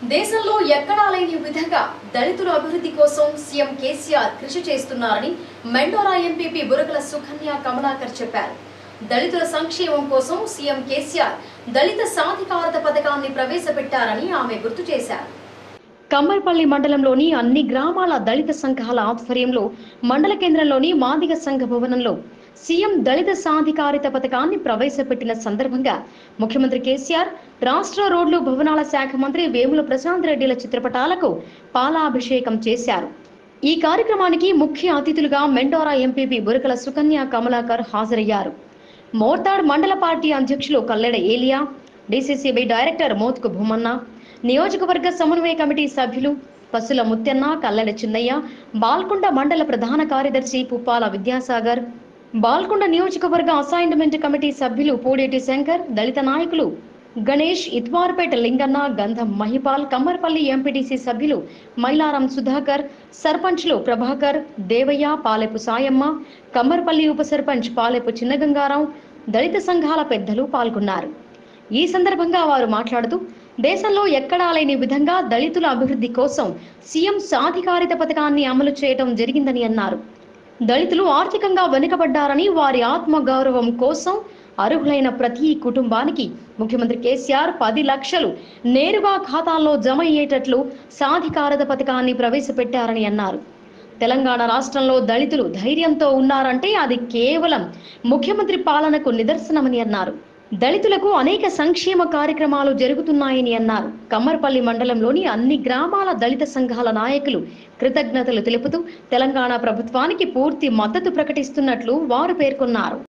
దేశంలో ఎక్కడా లేని విధంగా దళితుల అభివృద్ధి కోసం సీఎం కేసీఆర్ కృషి చేస్తున్నారని మెండోరా ఎంపీపీ బురగల సుకన్య కమలాకర్ చెప్పారు దళితుల సంక్షేమం కోసం సీఎం కేసీఆర్ దళిత సాధికారత పథకాన్ని ప్రవేశపెట్టారని ఆమె గుర్తు చేశారు కమ్మర్పల్లి మండలంలోని అన్ని గ్రామాల దళిత సంఘాల ఆధ్వర్యంలో మండల కేంద్రంలోని మాదిగ సంఘ భవనంలో సీఎం దళిత సాధికారిత పథకాన్ని ప్రవేశపెట్టిన సందర్భంగా ముఖ్యమంత్రి కేసీఆర్ రాష్ట్ర రోడ్లు భవనాల శాఖ మంత్రి వేముల ప్రశాంత్ రెడ్డిల చిత్రపటాలకు పాలాభిషేకం చేశారు ఈ కార్యక్రమానికి ముఖ్య అతిథులుగా మెండోరా ఎంపీపీ బురకల సుకన్య కమలాకర్ హాజరయ్యారు మోర్తాడ్ మండల పార్టీ అధ్యక్షులు కల్లెడ ఏలియా డీసీసీబీ డైరెక్టర్ మోత్కు భూమన్న నియోజకవర్గ సమన్వయ కమిటీ సభ్యులు పసుల ముత్యన్న కల్లెడ చిన్నయ్య బాల్కొండ మండల ప్రధాన కార్యదర్శి పుప్పాల విద్యాసాగర్ బాల్కొండ నియోజకవర్గ అసైన్మెంట్ కమిటీ సభ్యులు పూడేటి శంకర్ దళిత నాయకులు గణేష్ ఇత్వార్పేట లింగన్న గంధం మహిపాల్ కమ్మర్పల్లి ఎంపీటీసీ సభ్యులు మైలారం సుధాకర్ సర్పంచ్లు ప్రభాకర్ దేవయ్య పాలెపు సాయమ్మ కమ్మర్పల్లి ఉప సర్పంచ్ పాలెపు చిన్నగంగారావు దళిత సంఘాల పెద్దలు పాల్గొన్నారు ఈ సందర్భంగా వారు మాట్లాడుతూ దేశంలో ఎక్కడా లేని విధంగా దళితుల అభివృద్ధి కోసం సీఎం సాధికారిత పథకాన్ని అమలు చేయడం జరిగిందని అన్నారు దళితులు ఆర్థికంగా వెనుకబడ్డారని వారి ఆత్మ గౌరవం కోసం అర్హులైన ప్రతి కుటుంబానికి ముఖ్యమంత్రి కేసీఆర్ పది లక్షలు నేరుగా ఖాతాల్లో జమ అయ్యేటట్లు సాధికారత పథకాన్ని ప్రవేశపెట్టారని అన్నారు తెలంగాణ రాష్ట్రంలో దళితులు ధైర్యంతో ఉన్నారంటే అది కేవలం ముఖ్యమంత్రి పాలనకు నిదర్శనమని అన్నారు దళితులకు అనేక సంక్షేమ కార్యక్రమాలు జరుగుతున్నాయని అన్నారు కమ్మర్పల్లి మండలంలోని అన్ని గ్రామాల దళిత సంఘాల నాయకులు కృతజ్ఞతలు తెలుపుతూ తెలంగాణ ప్రభుత్వానికి పూర్తి మద్దతు ప్రకటిస్తున్నట్లు వారు పేర్కొన్నారు